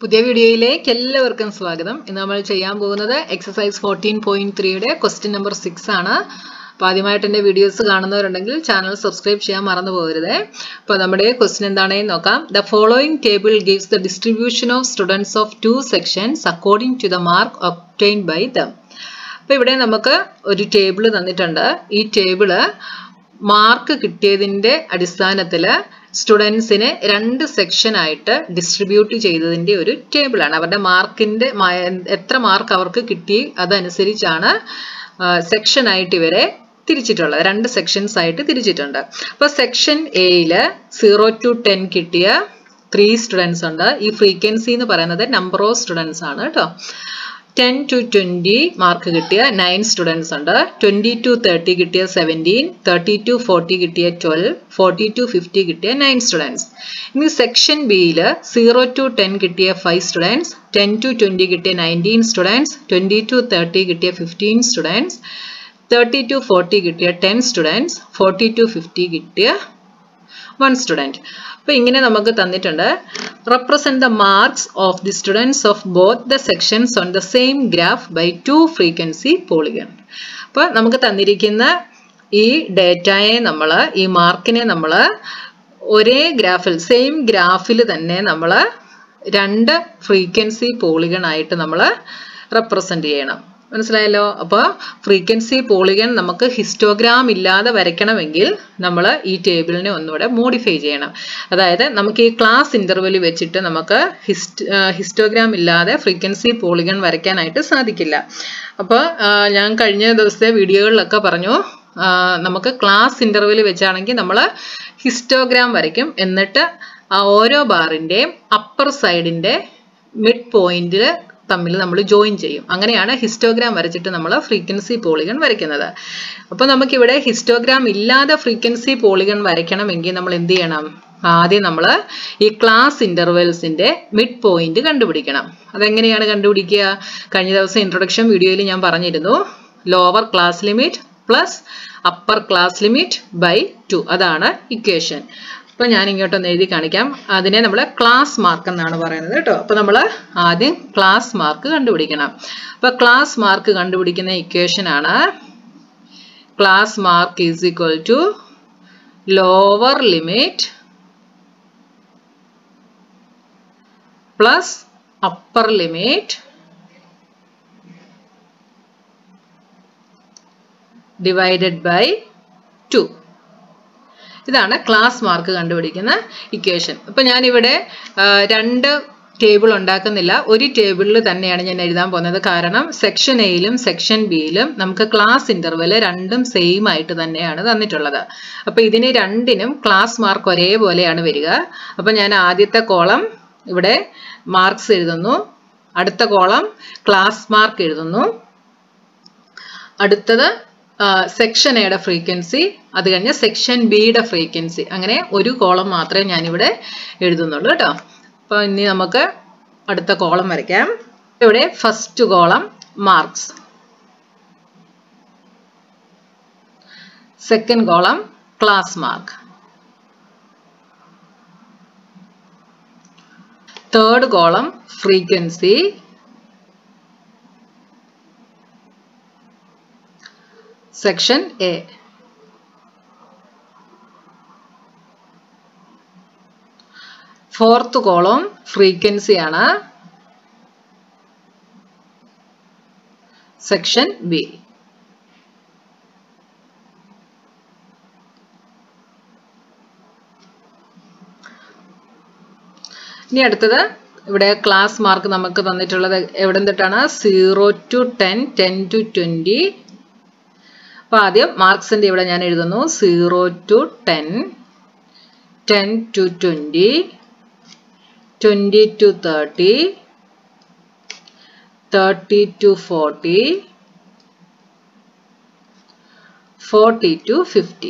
പുതിയ വീഡിയോയിലേക്ക് എല്ലാവർക്കും സ്വാഗതം ഇന്ന് നമ്മൾ ചെയ്യാൻ പോകുന്നത് എക്സസൈസ് ഫോർട്ടീൻ പോയിന്റ് ത്രീയുടെ ക്വസ്റ്റ്യൻ നമ്പർ സിക്സ് ആണ് അപ്പോൾ ആദ്യമായിട്ട് എൻ്റെ വീഡിയോസ് കാണുന്നവരുണ്ടെങ്കിൽ ചാനൽ സബ്സ്ക്രൈബ് ചെയ്യാൻ മറന്നു പോകരുത് അപ്പോൾ നമ്മുടെ ക്വസ്റ്റ്യൻ എന്താണെന്ന് നോക്കാം the following table gives the distribution of students of two sections according to the mark obtained by them അപ്പോൾ ഇവിടെ നമുക്ക് ഒരു ടേബിൾ തന്നിട്ടുണ്ട് ഈ ടേബിള് മാർക്ക് കിട്ടിയതിൻ്റെ അടിസ്ഥാനത്തിൽ സ്റ്റുഡൻസിനെ രണ്ട് സെക്ഷൻ ആയിട്ട് ഡിസ്ട്രിബ്യൂട്ട് ചെയ്തതിൻ്റെ ഒരു ടേബിളാണ് അവരുടെ മാർക്കിൻ്റെ എത്ര മാർക്ക് അവർക്ക് കിട്ടി അതനുസരിച്ചാണ് സെക്ഷൻ ആയിട്ട് ഇവരെ തിരിച്ചിട്ടുള്ളത് രണ്ട് സെക്ഷൻസ് ആയിട്ട് തിരിച്ചിട്ടുണ്ട് അപ്പോൾ സെക്ഷൻ എയില് സീറോ ടു ടെൻ കിട്ടിയ ത്രീ സ്റ്റുഡൻസ് ഉണ്ട് ഈ ഫ്രീക്വൻസി എന്ന് പറയുന്നത് നമ്പർ ഓഫ് സ്റ്റുഡൻസ് ആണ് കേട്ടോ ടെൻ ടു ട്വൻറ്റി മാർക്ക് കിട്ടിയ നയൻ സ്റ്റുഡൻസ് ഉണ്ട് ട്വൻറ്റി ടു തേർട്ടി കിട്ടിയ സെവൻറ്റീൻ തേർട്ടി ടു ഫോർട്ടി കിട്ടിയ ട്വൽവ് ഫോർട്ടി ടു ഫിഫ്റ്റി കിട്ടിയ നയൻ സ്റ്റുഡൻസ് ഇനി സെക്ഷൻ ബിയിൽ സീറോ ടു ടെൻ കിട്ടിയ five students ten to twenty കിട്ടിയ nineteen students twenty to thirty കിട്ടിയ fifteen students thirty to forty കിട്ടിയ ten students forty to fifty കിട്ടിയ one student അപ്പോൾ ഇങ്ങനെ നമുക്ക് തന്നിട്ടുണ്ട് represent the marks of the students of both the sections on the same graph by two frequency polygon അപ്പോൾ നമുക്ക് തന്നിരിക്കുന്ന ഈ ഡേറ്റയെ നമ്മൾ ഈ മാർക്കിനെ നമ്മൾ ഒരേ ഗ്രാഫിൽ സെയിം ഗ്രാഫിൽ തന്നെ നമ്മൾ രണ്ട് ഫ്രീക്വൻസി പോളിഗൺ ആയിട്ട് നമ്മൾ റെപ്രസെൻ്റ് ചെയ്യണം മനസ്സിലായല്ലോ അപ്പോൾ ഫ്രീക്വൻസി പോളിഗൺ നമുക്ക് ഹിസ്റ്റോഗ്രാം ഇല്ലാതെ വരയ്ക്കണമെങ്കിൽ നമ്മൾ ഈ ടേബിളിനെ ഒന്നുകൂടെ മോഡിഫൈ ചെയ്യണം അതായത് നമുക്ക് ഈ ക്ലാസ് ഇൻ്റർവെൽ വെച്ചിട്ട് നമുക്ക് ഹിസ്റ്റ് ഹിസ്റ്റോഗ്രാം ഇല്ലാതെ ഫ്രീക്വൻസി പോളിഗൺ വരയ്ക്കാനായിട്ട് സാധിക്കില്ല അപ്പോൾ ഞാൻ കഴിഞ്ഞ ദിവസത്തെ വീഡിയോകളിലൊക്കെ പറഞ്ഞു നമുക്ക് ക്ലാസ് ഇൻ്റർവെൽ വെച്ചാണെങ്കിൽ നമ്മൾ ഹിസ്റ്റോഗ്രാം വരയ്ക്കും എന്നിട്ട് ആ ഓരോ ബാറിൻ്റെയും അപ്പർ സൈഡിൻ്റെ മിഡ് പോയിന്റിൽ തമ്മിൽ നമ്മൾ ജോയിൻ ചെയ്യും അങ്ങനെയാണ് ഹിസ്റ്റോഗ്രാം വരച്ചിട്ട് നമ്മൾ ഫ്രീക്വൻസി പോളിഗൺ വരയ്ക്കുന്നത് അപ്പോൾ നമുക്കിവിടെ ഹിസ്റ്റോഗ്രാം ഇല്ലാതെ ഫ്രീക്വൻസി പോളിഗൺ വരയ്ക്കണമെങ്കിൽ നമ്മൾ എന്ത് ചെയ്യണം ആദ്യം നമ്മൾ ഈ ക്ലാസ് ഇൻ്റർവെൽസിൻ്റെ മിഡ് പോയിന്റ് കണ്ടുപിടിക്കണം അതെങ്ങനെയാണ് കണ്ടുപിടിക്കുക കഴിഞ്ഞ ദിവസം ഇൻട്രൊഡക്ഷൻ വീഡിയോയിൽ ഞാൻ പറഞ്ഞിരുന്നു lower class limit plus upper class limit by two അതാണ് ഇക്വേഷൻ അപ്പോൾ ഞാൻ ഇങ്ങോട്ടൊന്ന് എഴുതി കാണിക്കാം അതിനെ നമ്മൾ ക്ലാസ് മാർക്ക് എന്നാണ് പറയുന്നത് കേട്ടോ അപ്പോൾ നമ്മൾ ആദ്യം ക്ലാസ് മാർക്ക് കണ്ടുപിടിക്കണം അപ്പോൾ ക്ലാസ് മാർക്ക് കണ്ടുപിടിക്കുന്ന ഇക്വേഷൻ ആണ് class mark is equal to lower limit plus upper limit divided by two ഇതാണ് ക്ലാസ് മാർക്ക് കണ്ടുപിടിക്കുന്ന ഇക്വേഷൻ അപ്പം ഞാനിവിടെ രണ്ട് ടേബിൾ ഉണ്ടാക്കുന്നില്ല ഒരു ടേബിളിൽ തന്നെയാണ് ഞാൻ എഴുതാൻ പോകുന്നത് കാരണം സെക്ഷൻ എയിലും സെക്ഷൻ ബിയിലും നമുക്ക് ക്ലാസ് ഇൻ്റർവെൽ രണ്ടും സെയിം ആയിട്ട് തന്നെയാണ് തന്നിട്ടുള്ളത് അപ്പോൾ ഇതിന് രണ്ടിനും ക്ലാസ് മാർക്ക് ഒരേപോലെയാണ് വരിക അപ്പം ഞാൻ ആദ്യത്തെ കോളം ഇവിടെ മാർക്സ് എഴുതുന്നു അടുത്ത കോളം ക്ലാസ് മാർക്ക് എഴുതുന്നു അടുത്തത് സെക്ഷൻ എയുടെ ഫ്രീക്വൻസി അത് കഴിഞ്ഞ് സെക്ഷൻ ബിയുടെ ഫ്രീക്വൻസി അങ്ങനെ ഒരു കോളം മാത്രമേ ഞാനിവിടെ എഴുതുന്നുള്ളൂ കേട്ടോ അപ്പോൾ ഇനി നമുക്ക് അടുത്ത കോളം വരയ്ക്കാം ഇവിടെ first column marks second column class mark third column frequency section A fourth column frequency ആണ് സെക്ഷൻ ബി ഇനി അടുത്തത് ഇവിടെ ക്ലാസ് മാർക്ക് നമുക്ക് തന്നിട്ടുള്ളത് എവിടെ നിന്നിട്ടാണ് zero to ten ten to twenty അപ്പോൾ ആദ്യം മാർക്സിൻ്റെ ഇവിടെ ഞാൻ എഴുതുന്നു zero to ten ten to twenty twenty to thirty thirty to forty forty to fifty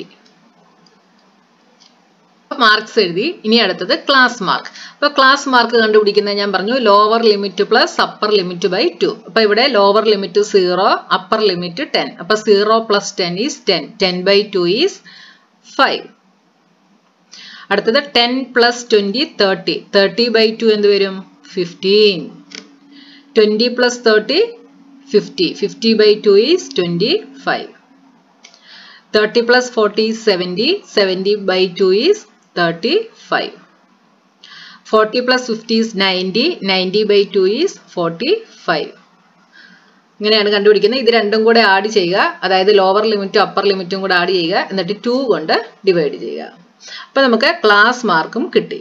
marks എഴുതി ഇനി അടുത്തത് ക്ലാസ് മാർക്ക് അപ്പോൾ ക്ലാസ് മാർക്ക് കണ്ടുപിടിക്കുന്നത് ഞാൻ പറഞ്ഞു lower limit plus upper limit by two അപ്പോൾ ഇവിടെ lower limit zero upper limit ten അപ്പോൾ zero plus ten is ten ten by two is five അടുത്തത് ten plus twenty thirty thirty by two എന്ത് വരും fifteen twenty plus thirty fifty fifty by two is twenty five thirty plus forty seventy seventy by two is thirty five forty plus fifty is ninety ninety by two is forty five ഇങ്ങനെയാണ് കണ്ടുപിടിക്കുന്നത് ഇത് രണ്ടും കൂടെ add ചെയ്യുക അതായത് lower ലിമിറ്റും upper ലിമിറ്റും കൂടെ ആഡ് ചെയ്യുക എന്നിട്ട് ടു കൊണ്ട് ഡിവൈഡ് ചെയ്യുക അപ്പൊ നമുക്ക് ക്ലാസ് മാർക്കും കിട്ടി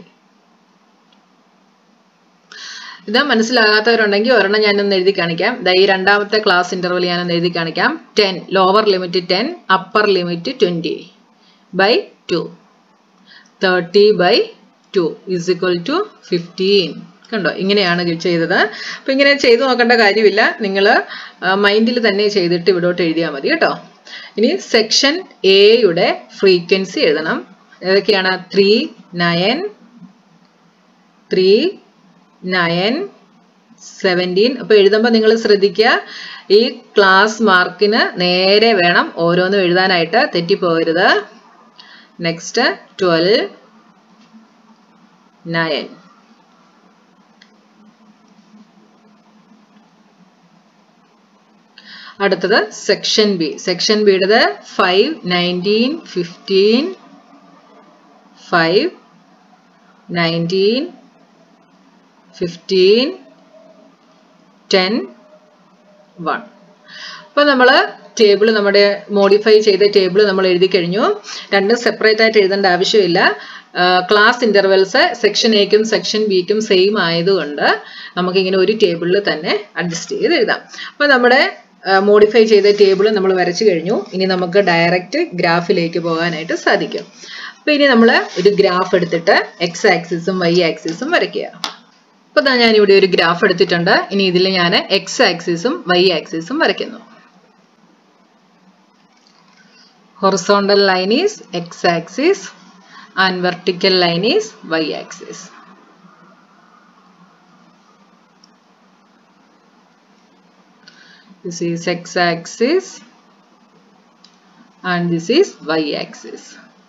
ഇത് മനസ്സിലാകാത്തവരുണ്ടെങ്കിൽ ഒരെണ്ണം ഞാനൊന്ന് എഴുതി കാണിക്കാം ദാ ഈ രണ്ടാമത്തെ ക്ലാസ് ഇന്റർവൽ ഞാനൊന്ന് എഴുതി കാണിക്കാം ten lower limit ten upper limit twenty by two thirty by two is equal to fifteen കണ്ടോ ഇങ്ങനെയാണ് ചെയ്തത് അപ്പൊ ഇങ്ങനെ ചെയ്തു നോക്കേണ്ട കാര്യമില്ല നിങ്ങൾ മൈൻഡിൽ തന്നെ ചെയ്തിട്ട് ഇവിടോട്ട് എഴുതിയാൽ മതി കേട്ടോ ഇനി സെക്ഷൻ എയുടെ ഫ്രീക്വൻസി എഴുതണം ഏതൊക്കെയാണ് three nine three nine seventeen അപ്പൊ എഴുതുമ്പോൾ നിങ്ങൾ ശ്രദ്ധിക്കുക ഈ ക്ലാസ് മാർക്കിന് നേരെ വേണം ഓരോന്നും എഴുതാനായിട്ട് തെറ്റിപ്പോകരുത് നെക്സ്റ്റ് ട്വൽവ് നയൻ അടുത്തത് സെക്ഷൻ ബി സെക്ഷൻ ബിയുടേത് five nineteen fifteen five nineteen fifteen ten one അപ്പോൾ നമ്മൾ ടേബിൾ നമ്മുടെ മോഡിഫൈ ചെയ്ത ടേബിൾ നമ്മൾ എഴുതി കഴിഞ്ഞു രണ്ടും സെപ്പറേറ്റ് ആയിട്ട് എഴുതേണ്ട ആവശ്യമില്ല ക്ലാസ് ഇന്റർവെൽസ് സെക്ഷൻ എക്കും സെക്ഷൻ ബിക്കും സെയിം ആയതുകൊണ്ട് നമുക്കിങ്ങനെ ഒരു ടേബിളിൽ തന്നെ അഡ്ജസ്റ്റ് ചെയ്ത് എഴുതാം അപ്പോൾ നമ്മുടെ മോഡിഫൈ ചെയ്ത ടേബിൾ നമ്മൾ വരച്ചു കഴിഞ്ഞു ഇനി നമുക്ക് ഡയറക്റ്റ് ഗ്രാഫിലേക്ക് പോകാനായിട്ട് സാധിക്കും അപ്പോൾ ഇനി നമ്മൾ ഒരു ഗ്രാഫ് എടുത്തിട്ട് എക്സ് ആക്സിസും വൈ ആക്സിസും വരയ്ക്കുക അപ്പോൾ ഇതാ ഞാൻ ഇവിടെ ഒരു ഗ്രാഫ് എടുത്തിട്ടുണ്ട് ഇനി ഇതിൽ ഞാൻ എക്സ് ആക്സിസും വൈ ആക്സിസും വരയ്ക്കുന്നു horizontal line is x axis and vertical line is y axis. This is x axis and this is y axis.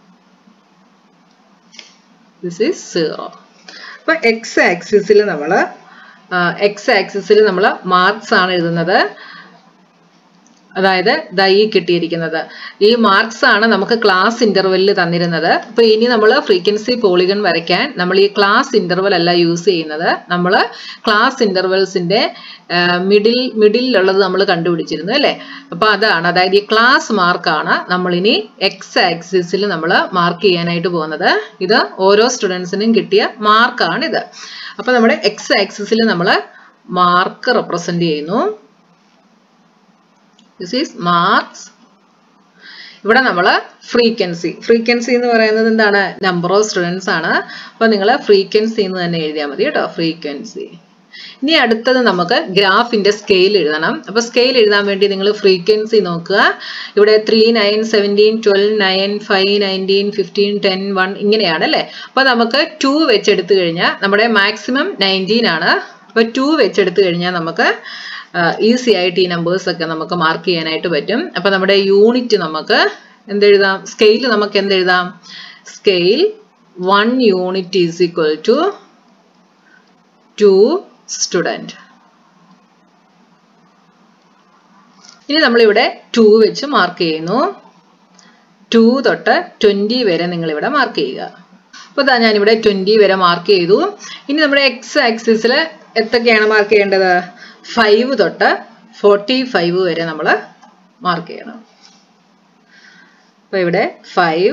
This is 0. അപ്പോൾ എക്സ് ആക്സിസിൽ നമ്മൾ എക്സ് ആക്സിസിൽ നമ്മൾ മാർക്സ് ആണ് എഴുതുന്നത് അതായത് ദൈ കിട്ടിയിരിക്കുന്നത് ഈ മാർക്സ് ആണ് നമുക്ക് ക്ലാസ് ഇന്റർവെല്ലിൽ തന്നിരുന്നത് അപ്പൊ ഇനി നമ്മൾ ഫ്രീക്വൻസി പോളിഗൺ വരയ്ക്കാൻ നമ്മൾ ഈ ക്ലാസ് ഇന്റർവെൽ അല്ല യൂസ് ചെയ്യുന്നത് നമ്മൾ ക്ലാസ് ഇന്റർവെൽസിന്റെ മിഡിൽ മിഡിലുള്ളത് നമ്മൾ കണ്ടുപിടിച്ചിരുന്നു അല്ലേ അപ്പൊ അതാണ് അതായത് ഈ ക്ലാസ് മാർക്കാണ് നമ്മൾ ഇനി എക്സ് ആക്സിസിൽ നമ്മൾ മാർക്ക് ചെയ്യാനായിട്ട് പോകുന്നത് ഇത് ഓരോ സ്റ്റുഡൻസിനും കിട്ടിയ മാർക്കാണ് ഇത് അപ്പൊ നമ്മുടെ എക്സ് ആക്സിസിൽ നമ്മൾ മാർക്ക് റെപ്രസെന്റ് ചെയ്യുന്നു ദിസ് ഈസ് മാർക്സ് ഇവിടെ നമ്മൾ ഫ്രീക്വൻസി ഫ്രീക്വൻസി എന്ന് പറയുന്നത് എന്താണ് നമ്പർ ഓഫ് സ്റ്റുഡൻസ് ആണ് അപ്പൊ നിങ്ങൾ ഫ്രീക്വൻസി എന്ന് തന്നെ എഴുതിയാൽ മതി കേട്ടോ ഫ്രീക്വൻസി ഇനി അടുത്തത് നമുക്ക് ഗ്രാഫിന്റെ സ്കെയിൽ എഴുതണം അപ്പൊ സ്കെയിൽ എഴുതാൻ വേണ്ടി നിങ്ങൾ ഫ്രീക്വൻസി നോക്കുക ഇവിടെ three nine seventeen twelve nine five nineteen fifteen ten one ഇങ്ങനെയാണ് അല്ലേ അപ്പൊ നമുക്ക് ടു വെച്ചെടുത്തു കഴിഞ്ഞാൽ നമ്മുടെ മാക്സിമം നയൻറ്റീൻ ആണ് അപ്പൊ ടു വെച്ചെടുത്തു കഴിഞ്ഞാൽ നമുക്ക് ഈസി ആയിട്ട് ഈ നമ്പേഴ്സ് ഒക്കെ നമുക്ക് മാർക്ക് ചെയ്യാനായിട്ട് പറ്റും അപ്പൊ നമ്മുടെ യൂണിറ്റ് നമുക്ക് എന്തെഴുതാം സ്കെയിൽ നമുക്ക് എന്തെഴുതാം scale one unit is equal to two student ഇനി നമ്മളിവിടെ ടു വെച്ച് മാർക്ക് ചെയ്യുന്നു ടു തൊട്ട് ട്വന്റി വരെ നിങ്ങൾ ഇവിടെ മാർക്ക് ചെയ്യുക അപ്പൊ ഇതാ ഞാനിവിടെ ട്വന്റി വരെ മാർക്ക് ചെയ്തു ഇനി നമ്മുടെ എക്സ് ആക്സിസിൽ എത്രയൊക്കെയാണ് മാർക്ക് ചെയ്യേണ്ടത് ഫൈവ് തൊട്ട് ഫോർട്ടി ഫൈവ് വരെ നമ്മൾ മാർക്ക് ചെയ്യണം അപ്പൊ ഇവിടെ ഫൈവ്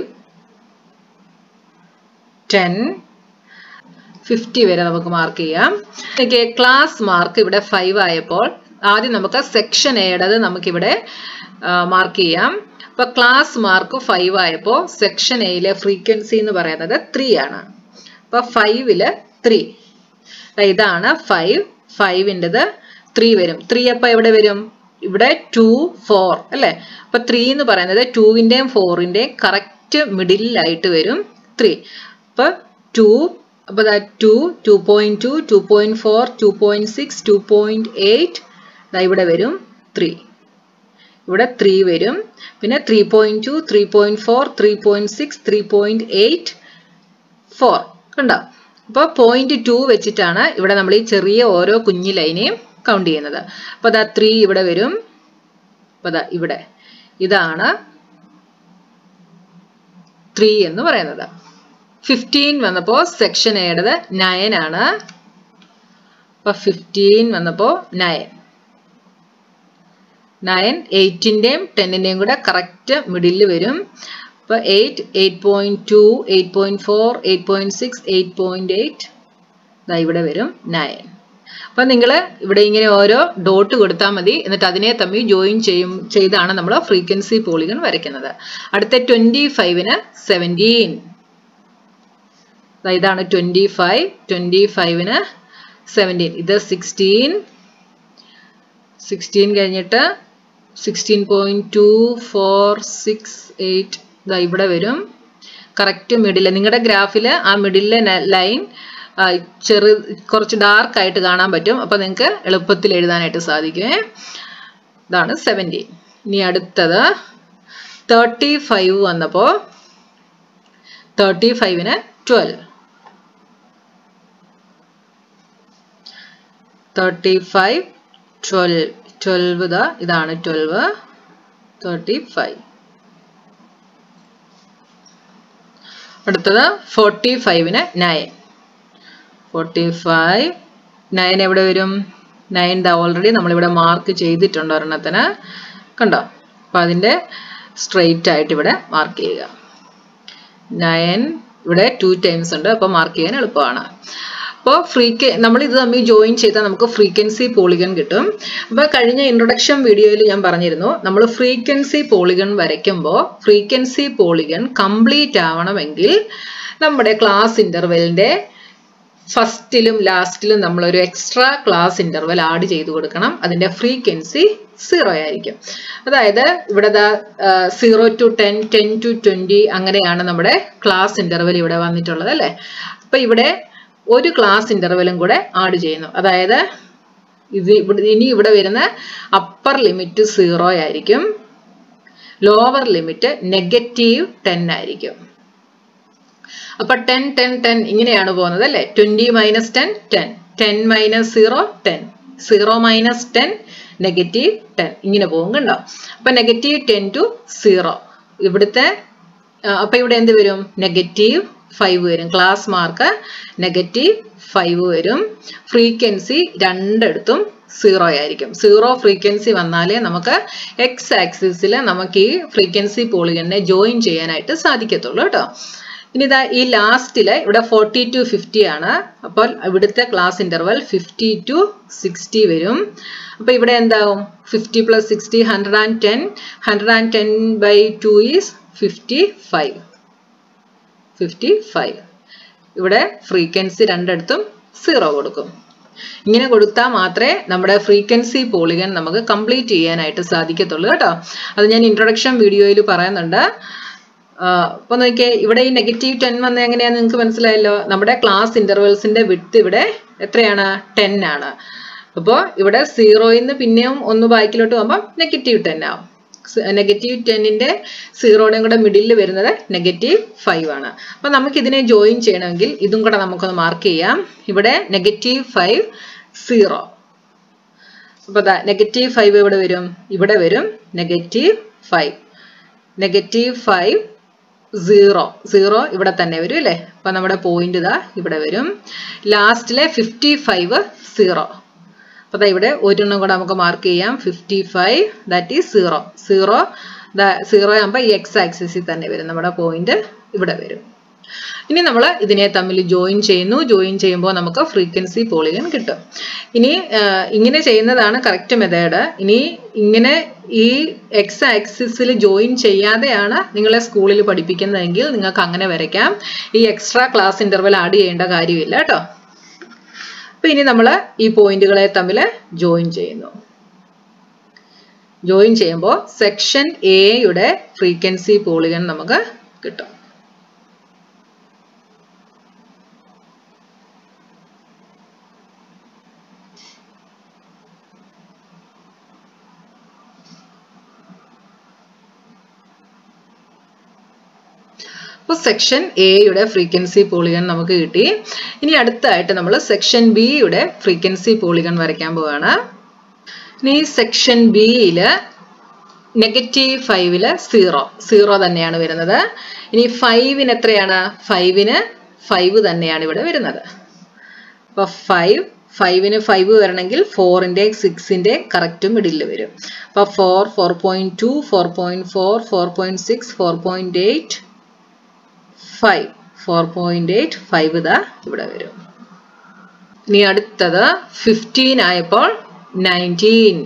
ടെൻ ഫിഫ്റ്റി വരെ നമുക്ക് മാർക്ക് ചെയ്യാം എനിക്ക് ക്ലാസ് മാർക്ക് ഇവിടെ ഫൈവ് ആയപ്പോൾ ആദ്യം നമുക്ക് സെക്ഷൻ എയുടേത് നമുക്കിവിടെ മാർക്ക് ചെയ്യാം അപ്പൊ ക്ലാസ് മാർക്ക് ഫൈവ് ആയപ്പോൾ സെക്ഷൻ എയിലെ ഫ്രീക്വൻസി എന്ന് പറയുന്നത് ത്രീ ആണ് അപ്പൊ ഫൈവില് ത്രീ ഇതാണ് ഫൈവ് ഫൈവിൻ്റെത് ത്രീ വരും ത്രീ അപ്പൊ എവിടെ വരും ഇവിടെ ടു ഫോർ അല്ലെ അപ്പൊ ത്രീ എന്ന് പറയുന്നത് ടുവിന്റെയും ഫോറിന്റെയും കറക്റ്റ് മിഡിലായിട്ട് വരും ത്രീ അപ്പൊ ടു അപ്പൊ two two point two two point four two point six two point eight ഇവിടെ വരും ത്രീ ഇവിടെ ത്രീ വരും പിന്നെ three point two three point four three point six three point eight four കണ്ടോ അപ്പോൾ പോയിന്റ് ടു വെച്ചിട്ടാണ് ഇവിടെ നമ്മൾ ഈ ചെറിയ ഓരോ കുഞ്ഞു ലൈനെയും കൗണ്ട് ചെയ്യുന്നത് അപ്പോൾ അതാ ത്രീ ഇവിടെ വരും അപ്പോൾ അതാ ഇവിടെ ഇതാണ് ത്രീ എന്ന് പറയുന്നത് ഫിഫ്റ്റീൻ വന്നപ്പോൾ സെക്ഷൻ എയുടേത് നയൻ ആണ് അപ്പൊ ഫിഫ്റ്റീൻ വന്നപ്പോൾ നയൻ നയൻ എയ്റ്റിൻ്റെയും ടെന്നിൻ്റെയും കൂടെ കറക്റ്റ് മിഡിൽ വരും അപ്പോൾ eight eight point two eight point four eight point six eight point eight ഇതാ ഇവിടെ വരും നയൻ അപ്പം നിങ്ങൾ ഇവിടെ ഇങ്ങനെ ഓരോ ഡോട്ട് കൊടുത്താൽ മതി എന്നിട്ട് അതിനെ തമ്മിൽ ജോയിൻ ചെയ്യും ചെയ്താണ് നമ്മൾ ഫ്രീക്വൻസി പോളിഗൺ വരയ്ക്കുന്നത് അടുത്ത ട്വൻറ്റി ഫൈവിന് സെവൻറ്റീൻ ഇതാണ് ട്വൻറ്റി ഫൈവ് ട്വൻറ്റി ഫൈവിന് സെവൻറ്റീൻ ഇത് സിക്സ്റ്റീൻ സിക്സ്റ്റീൻ കഴിഞ്ഞിട്ട് sixteen point two four six eight ഇതാ ഇവിടെ വരും കറക്റ്റ് മിഡിൽ നിങ്ങളുടെ ഗ്രാഫിൽ ആ മിഡിലെ ലൈൻ ചെറു കുറച്ച് ഡാർക്ക് ആയിട്ട് കാണാൻ പറ്റും അപ്പോൾ നിങ്ങൾക്ക് എളുപ്പത്തിൽ എഴുതാനായിട്ട് സാധിക്കും ഇതാണ് സെവൻറ്റീൻ ഇനി അടുത്തത് തേർട്ടി ഫൈവ് വന്നപ്പോൾ തേർട്ടി ഫൈവിന് twelve thirty five twelve twelve ഇതാ ഇതാണ് ട്വൽവ് തേർട്ടി ഫൈവ് അടുത്തത് ഫോർട്ടി ഫൈവിന് നയൻ ഫോർട്ടി ഫൈവ് നയൻ എവിടെ വരും നയൻ ദ ഓൾറെഡി നമ്മളിവിടെ മാർക്ക് ചെയ്തിട്ടുണ്ട് ഒരെണ്ണത്തിന് കണ്ടോ അപ്പം അതിൻ്റെ സ്ട്രെയിറ്റ് ആയിട്ട് ഇവിടെ മാർക്ക് ചെയ്യുക നയൻ ഇവിടെ ടു ടൈംസ് ഉണ്ട് അപ്പോൾ മാർക്ക് ചെയ്യാൻ എളുപ്പമാണ് അപ്പോൾ ഫ്രീക്വ നമ്മൾ ഇത് തമ്മിൽ ജോയിൻ ചെയ്താൽ നമുക്ക് ഫ്രീക്വൻസി പോളിഗൺ കിട്ടും അപ്പോൾ കഴിഞ്ഞ ഇൻട്രൊഡക്ഷൻ വീഡിയോയിൽ ഞാൻ പറഞ്ഞിരുന്നു നമ്മൾ ഫ്രീക്വൻസി പോളിഗൺ വരയ്ക്കുമ്പോൾ ഫ്രീക്വൻസി പോളിഗൺ കംപ്ലീറ്റ് ആവണമെങ്കിൽ നമ്മുടെ ക്ലാസ് ഇൻ്റർവെലിൻ്റെ ഫസ്റ്റിലും ലാസ്റ്റിലും നമ്മളൊരു എക്സ്ട്രാ ക്ലാസ് ഇൻ്റർവെൽ ആഡ് ചെയ്ത് കൊടുക്കണം അതിൻ്റെ ഫ്രീക്വൻസി സീറോ ആയിരിക്കും അതായത് ഇവിടെ zero to ten ten to twenty അങ്ങനെയാണ് നമ്മുടെ ക്ലാസ് ഇൻ്റർവെൽ ഇവിടെ വന്നിട്ടുള്ളത് അല്ലേ അപ്പോൾ ഇവിടെ ഒരു ക്ലാസ് ഇൻ്റർവെലും കൂടെ ആഡ് ചെയ്യുന്നു അതായത് ഇത് ഇവിടെ ഇനി ഇവിടെ വരുന്ന അപ്പർ ലിമിറ്റ് സീറോ ആയിരിക്കും ലോവർ ലിമിറ്റ് നെഗറ്റീവ് ടെൻ ആയിരിക്കും അപ്പൊ ടെൻ ടെൻ ടെൻ ഇങ്ങനെയാണ് പോകുന്നത് അല്ലെ twenty minus ten ten ten minus zero ten zero minus ten negative ten ഇങ്ങനെ പോകും കണ്ടോ അപ്പൊ നെഗറ്റീവ് ടെൻ ടു സീറോ ഇവിടുത്തെ അപ്പൊ ഇവിടെ എന്ത് വരും നെഗറ്റീവ് ഫൈവ് വരും ക്ലാസ് മാർക്ക് നെഗറ്റീവ് ഫൈവ് വരും ഫ്രീക്വൻസി രണ്ടിടത്തും സീറോ ആയിരിക്കും സീറോ ഫ്രീക്വൻസി വന്നാലേ നമുക്ക് എക്സ് ആക്സിസിൽ നമുക്ക് ഈ ഫ്രീക്വൻസി പോളിഗനെ ജോയിൻ ചെയ്യാനായിട്ട് സാധിക്കത്തുള്ളൂ കേട്ടോ ഇനി ഇതാ ഈ ലാസ്റ്റില് ഇവിടെ ഫോർട്ടി ടു ഫിഫ്റ്റി ആണ് അപ്പോൾ ഇവിടുത്തെ class interval fifty to sixty വരും അപ്പൊ ഇവിടെ എന്താവും fifty plus sixty hundred and ten hundred and ten by two is fifty five fifty five ഇവിടെ ഫ്രീക്വൻസി രണ്ടിടത്തും സീറോ കൊടുക്കും ഇങ്ങനെ കൊടുത്താൽ മാത്രമേ നമ്മുടെ ഫ്രീക്വൻസി പോളിഗൺ നമുക്ക് കംപ്ലീറ്റ് ചെയ്യാനായിട്ട് സാധിക്കത്തുള്ളൂ കേട്ടോ അത് ഞാൻ ഇൻട്രൊഡക്ഷൻ വീഡിയോയിൽ പറയുന്നുണ്ട് അപ്പൊ നോക്കിയേ ഇവിടെ ഈ നെഗറ്റീവ് ടെൻ വന്ന എങ്ങനെയാന്ന് നിങ്ങൾക്ക് മനസ്സിലായല്ലോ നമ്മുടെ ക്ലാസ് ഇന്റർവെൽസിന്റെ വിട്ട് ഇവിടെ എത്രയാണ് ടെൻ ആണ് അപ്പോൾ ഇവിടെ സീറോയിൽ നിന്ന് പിന്നെയും ഒന്ന് ബാക്കിലോട്ട് പോകുമ്പോൾ നെഗറ്റീവ് ടെൻ ആവും നെഗറ്റീവ് ടെന്നിന്റെ സീറോയുടെയും കൂടെ മിഡിൽ വരുന്നത് നെഗറ്റീവ് ഫൈവ് ആണ് അപ്പൊ നമുക്ക് ഇതിനെ ജോയിൻ ചെയ്യണമെങ്കിൽ ഇതും കൂടെ നമുക്കൊന്ന് മാർക്ക് ചെയ്യാം ഇവിടെ നെഗറ്റീവ് ഫൈവ് സീറോ അപ്പൊ നെഗറ്റീവ് ഫൈവ് ഇവിടെ വരും ഇവിടെ വരും negative five negative five zero zero ഇവിടെ തന്നെ വരും അല്ലേ അപ്പൊ നമ്മുടെ പോയിന്റ് ഇതാ ഇവിടെ വരും ലാസ്റ്റിലെ ഫിഫ്റ്റി ഫൈവ് സീറോ അപ്പൊ ദാ ഇവിടെ ഒരെണ്ണം കൂടെ നമുക്ക് മാർക്ക് ചെയ്യാം fifty five that is zero zero zero ആകുമ്പോൾ ഈ എക്സ് ആക്സിസിൽ തന്നെ വരും നമ്മുടെ പോയിന്റ് ഇവിടെ വരും ഇനി നമ്മൾ ഇതിനെ തമ്മിൽ ജോയിൻ ചെയ്യുന്നു ജോയിൻ ചെയ്യുമ്പോൾ നമുക്ക് ഫ്രീക്വൻസി പോളിഗൺ കിട്ടും ഇനി ഇങ്ങനെ ചെയ്യുന്നതാണ് കറക്റ്റ് മെത്തേഡ് ഇനി ഇങ്ങനെ ഈ എക്സ് ആക്സിസിൽ ജോയിൻ ചെയ്യാതെയാണ് നിങ്ങളെ സ്കൂളിൽ പഠിപ്പിക്കുന്നതെങ്കിൽ നിങ്ങൾക്ക് അങ്ങനെ വരയ്ക്കാം ഈ എക്സ്ട്രാ ക്ലാസ് ഇന്റർവൽ ആഡ് ചെയ്യേണ്ട കാര്യമില്ല കേട്ടോ അപ്പൊ ഇനി നമ്മൾ ഈ പോയിന്റുകളെ തമ്മിൽ ജോയിൻ ചെയ്യുന്നു ജോയിൻ ചെയ്യുമ്പോൾ സെക്ഷൻ എയുടെ ഫ്രീക്വൻസി പോളിഗൺ നമുക്ക് കിട്ടും അപ്പോൾ സെക്ഷൻ എയുടെ ഫ്രീക്വൻസി പോളിഗൺ നമുക്ക് കിട്ടി ഇനി അടുത്തായിട്ട് നമ്മൾ സെക്ഷൻ ബിയുടെ ഫ്രീക്വൻസി പോളിഗൺ വരയ്ക്കാൻ പോവാണ് ഇനി സെക്ഷൻ ബിയില് നെഗറ്റീവ് ഫൈവില് സീറോ സീറോ തന്നെയാണ് വരുന്നത് ഇനി ഫൈവിന് എത്രയാണ് ഫൈവിന് ഫൈവ് തന്നെയാണ് ഇവിടെ വരുന്നത് അപ്പൊ ഫൈവ് ഫൈവിന് ഫൈവ് വരണമെങ്കിൽ ഫോറിന്റെ സിക്സിന്റെ കറക്റ്റ് മിഡിൽ വരും അപ്പൊ four four point two four point four four point six four point eight five four point eight five ഇതാ ഇവിടെ വരും ഇനി അടുത്തത് ഫിഫ്റ്റീൻ ആയപ്പോൾ നയൻറ്റീൻ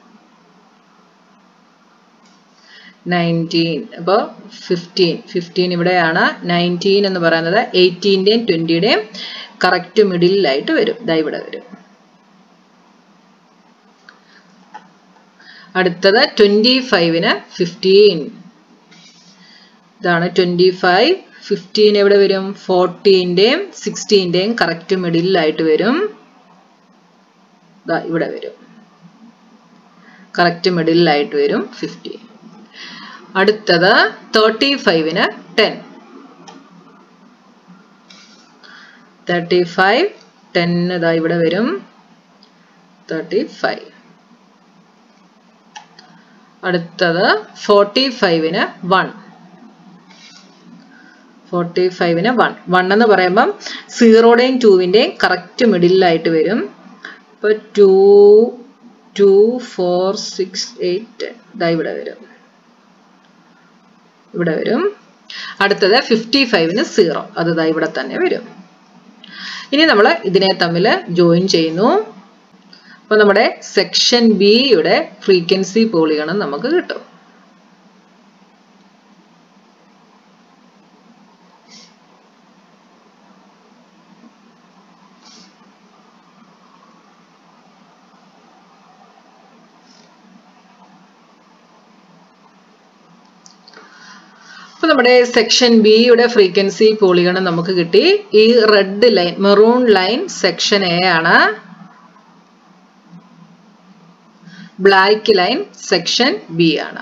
നയൻറ്റീൻ അപ്പോൾ ഫിഫ്റ്റീൻ ഫിഫ്റ്റീൻ ഇവിടെയാണ് നയൻറ്റീൻ എന്ന് പറയുന്നത് എയ്റ്റീൻ്റെയും ട്വൻറ്റിയുടെയും കറക്റ്റ് മിഡിലായിട്ട് വരും ഇതാ ഇവിടെ വരും അടുത്തത് ട്വൻറ്റി ഫൈവിന് ഫിഫ്റ്റീൻ ഇതാണ് ട്വൻറ്റി ഫൈവ് ഫിഫ്റ്റീൻ എവിടെ വരും ഫോർട്ടീൻ്റെയും സിക്സ്റ്റീൻ്റെയും കറക്റ്റ് മിഡിലായിട്ട് വരും ഇവിടെ വരും കറക്റ്റ് മിഡിലായിട്ട് വരും ഫിഫ്റ്റീൻ അടുത്തത് തേർട്ടി ഫൈവിന് ടെൻ തേർട്ടി ഫൈവ് ടെൻ ഇതാ ഇവിടെ വരും തേർട്ടി ഫൈവ് അടുത്തത് ഫോർട്ടി ഫൈവിന് വൺ ഫോർട്ടി ഫൈവിന് വൺ വൺ എന്ന് പറയുമ്പം സീറോയുടെയും ടൂവിൻ്റെയും കറക്റ്റ് മിഡിലായിട്ട് വരും ഇപ്പോൾ two two four six eight ten ഇതാ ഇവിടെ വരും ഇവിടെ വരും അടുത്തത് ഫിഫ്റ്റി ഫൈവിന് സീറോ അത് ഇതാ ഇവിടെ തന്നെ വരും ഇനി നമ്മൾ ഇതിനെ തമ്മിൽ ജോയിൻ ചെയ്യുന്നു അപ്പൊ നമ്മുടെ സെക്ഷൻ ബിയുടെ ഫ്രീക്വൻസി പോളിഗണം നമുക്ക് കിട്ടും അപ്പൊ നമ്മുടെ സെക്ഷൻ ബിയുടെ ഫ്രീക്വൻസി പോളിഗണം നമുക്ക് കിട്ടി ഈ red line maroon line section A ആണ് ബ്ലാക്ക് ലൈൻ സെക്ഷൻ ബി ആണ്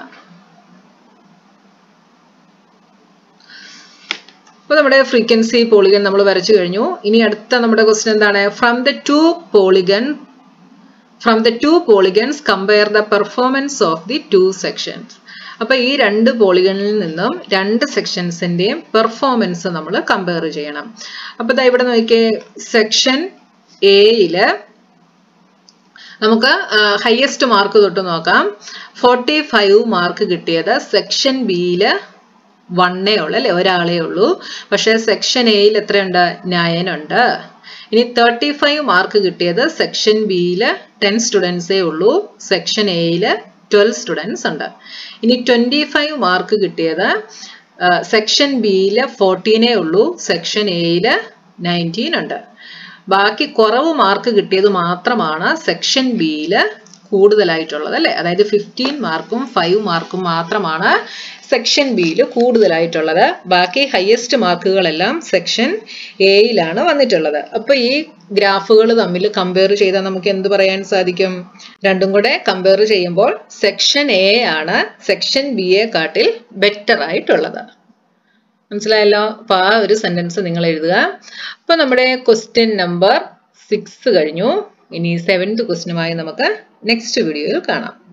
അപ്പൊ നമ്മുടെ ഫ്രീക്വൻസി പോളിഗൺ നമ്മൾ വരച്ചു കഴിഞ്ഞു ഇനി അടുത്ത നമ്മുടെ ക്വസ്റ്റ്യൻ എന്താണ് from the two polygon from the two polygons compare the performance of the two sections അപ്പൊ ഈ രണ്ട് പോളിഗണിൽ നിന്നും രണ്ട് സെക്ഷൻസിന്റെയും പെർഫോമൻസ് നമ്മൾ കമ്പയർ ചെയ്യണം അപ്പൊ ഇതാ ഇവിടെ നോക്കിയേ സെക്ഷൻ എയില് നമുക്ക് ഹയസ്റ്റ് മാർക്ക് തൊട്ട് നോക്കാം ഫോർട്ടി ഫൈവ് മാർക്ക് കിട്ടിയത് സെക്ഷൻ ബിയില് വണ്ണേ ഉള്ളു അല്ലെ ഒരാളേ ഉള്ളൂ പക്ഷെ സെക്ഷൻ എയിൽ എത്രയുണ്ട് നയൻ ഉണ്ട് ഇനി തേർട്ടി ഫൈവ് മാർക്ക് കിട്ടിയത് സെക്ഷൻ ബിയില് ടെൻ സ്റ്റുഡൻസേ ഉള്ളൂ സെക്ഷൻ എയില് ട്വൽവ് സ്റ്റുഡൻസ് ഉണ്ട് ഇനി ട്വന്റി ഫൈവ് മാർക്ക് കിട്ടിയത് സെക്ഷൻ ബിയില് ഫോർട്ടീനേ ഉള്ളൂ സെക്ഷൻ എയില് നയൻറ്റീൻ ഉണ്ട് ബാക്കി കുറവ് മാർക്ക് കിട്ടിയത് മാത്രമാണ് സെക്ഷൻ ബിയില് കൂടുതലായിട്ടുള്ളത് അല്ലെ അതായത് ഫിഫ്റ്റീൻ മാർക്കും ഫൈവ് മാർക്കും മാത്രമാണ് സെക്ഷൻ ബിയിൽ കൂടുതലായിട്ടുള്ളത് ബാക്കി ഹയസ്റ്റ് മാർക്കുകളെല്ലാം സെക്ഷൻ എയിലാണ് വന്നിട്ടുള്ളത് അപ്പൊ ഈ ഗ്രാഫുകൾ തമ്മിൽ കമ്പയർ ചെയ്താൽ നമുക്ക് എന്ത് പറയാൻ സാധിക്കും രണ്ടും കൂടെ കമ്പയർ ചെയ്യുമ്പോൾ സെക്ഷൻ എ ആണ് സെക്ഷൻ ബി എ കാട്ടിൽ ബെറ്റർ ആയിട്ടുള്ളത് മനസ്സിലായല്ലോ അപ്പൊ ആ ഒരു സെന്റൻസ് നിങ്ങൾ എഴുതുക അപ്പൊ നമ്മുടെ ക്വസ്റ്റ്യൻ നമ്പർ സിക്സ് കഴിഞ്ഞു ഇനി സെവൻത് ക്വസ്റ്റ്യനുമായി നമുക്ക് നെക്സ്റ്റ് വീഡിയോയിൽ കാണാം